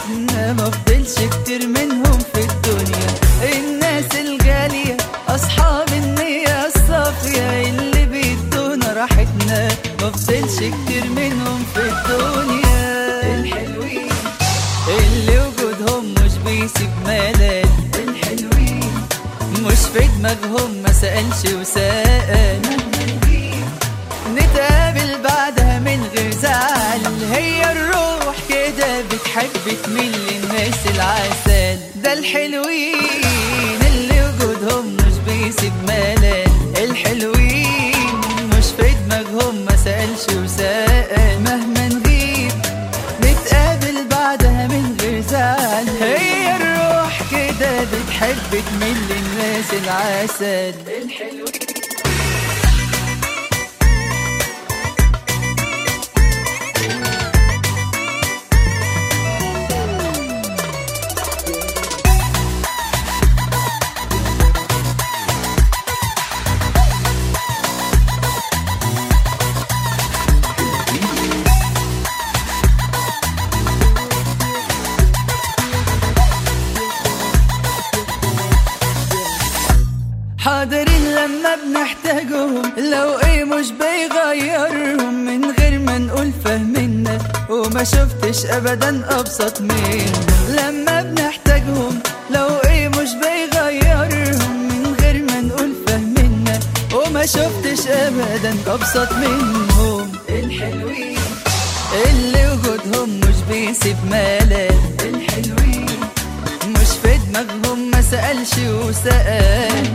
راحتنا مفضلش كتير منهم في الدنيا الناس الغالية أصحاب النية الصافية اللي بيدونا راحتنا مفضلش كتير منهم في الدنيا الحلوين اللي وجودهم مش بيسيب ملل الحلوين مش في دماغهم ما سألش وسأل نتقابل بعدها من غير زعل هي الروح كده بتحب تميل للناس العسل ده الحلوين اللي وجودهم مش بيسيب ملل الحلوين مش في دماغهم ما سألش وسأل مهما نغيب نتقابل بعدها من غير زعل هي الروح كده بتحب تميل للناس العسل الحلوين حاضرين لما بنحتاجهم لو ايه مش بيغيرهم من غير ما نقول فهمنا وما شفتش ابدا ابسط منهم لما بنحتاجهم لو ايه مش بيغيرهم من غير ما نقول فهمنا وما شفتش ابدا ابسط منهم الحلوين اللي وجودهم مش بيسيب ملل الحلوين مش في دماغهم ما سألش وسأل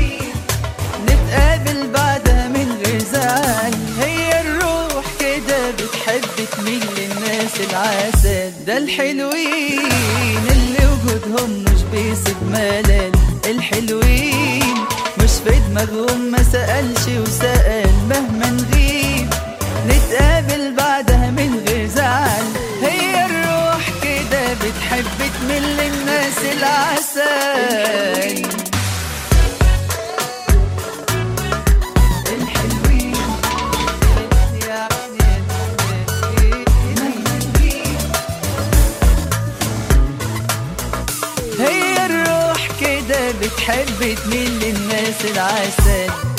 نتقابل بعدها من غير زعل هي الروح كده بتحب تميل للناس العسل ده الحلوين اللي وجودهم مش بيسيب ملل الحلوين مش في دماغهم ما سألش وسأل مهما نغيب نتقابل بعدها من غير زعل هي الروح كده بتحب تميل للناس العسل الحلوين هي الروح كده بتحب تميل للناس العسل